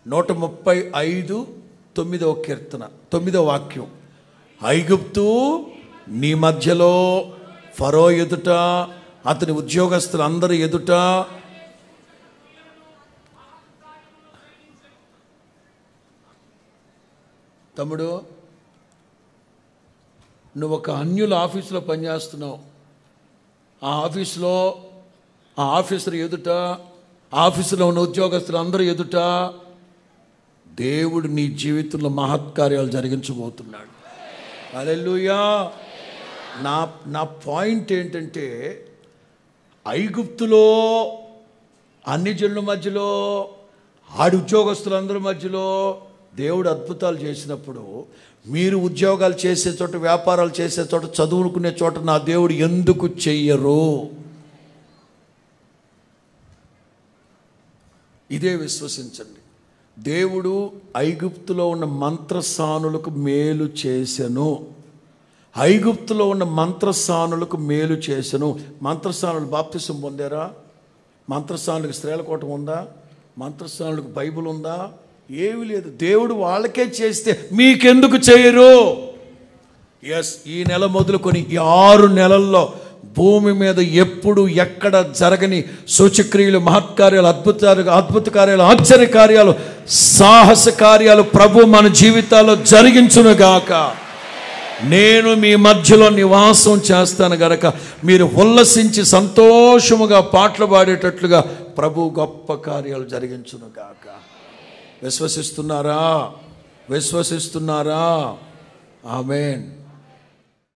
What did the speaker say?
నూట ముప్పై ఐదు తొమ్మిదవ కీర్తన తొమ్మిదవ వాక్యం ఐగుప్తు నీ మధ్యలో ఫరో ఎదుట అతని ఉద్యోగస్తులందరి ఎదుట తమ్ముడు నువ్వు ఒక అన్యుల ఆఫీసులో పనిచేస్తున్నావు ఆ ఆఫీసులో ఆ ఆఫీసర్ ఎదుట ఆ ఆఫీసులో ఉన్న ఉద్యోగస్తులు అందరూ ఎదుట దేవుడు నీ జీవితంలో మహత్కార్యాలు జరిగించబోతున్నాడు అలెలుయా నా నా పాయింట్ ఏంటంటే ఐగుప్తులో అన్ని జనుల మధ్యలో ఆడి ఉద్యోగస్తులందరి మధ్యలో దేవుడు అద్భుతాలు చేసినప్పుడు మీరు ఉద్యోగాలు చేసే చోట వ్యాపారాలు చేసే చోట చదువుకునే చోట నా దేవుడు ఎందుకు చెయ్యరు ఇదే విశ్వసించండి దేవుడు ఐగుప్తులో ఉన్న మంత్రసానులకు మేలు చేసెను ఐగుప్తులో ఉన్న మంత్రసానులకు మేలు చేసెను మంత్రసానులు బాప్తిసం పొందారా మంత్రసానులకు స్త్రీల కూటం ఉందా మంత్రసానులకు బైబిల్ ఉందా ఏమీ లేదు దేవుడు వాళ్ళకే చేస్తే మీకెందుకు చేయరు ఎస్ ఈ నెల మొదలుకొని ఈ ఆరు నెలల్లో భూమి మీద ఎప్పుడు ఎక్కడ జరగని సూచక్రియలు మహత్కార్యాలు అద్భుతాలు అద్భుత కార్యాలు ఆశ్చర్య కార్యాలు సాహస కార్యాలు ప్రభు మన జీవితాల్లో జరిగించునుగాక నేను మీ మధ్యలో నివాసం చేస్తాను గనక మీరు ఉల్లసించి సంతోషముగా పాటలు పాడేటట్లుగా ప్రభు గొప్ప కార్యాలు జరిగించునుగాక విశ్వసిస్తున్నారా విశ్వసిస్తున్నారా ఆమెన్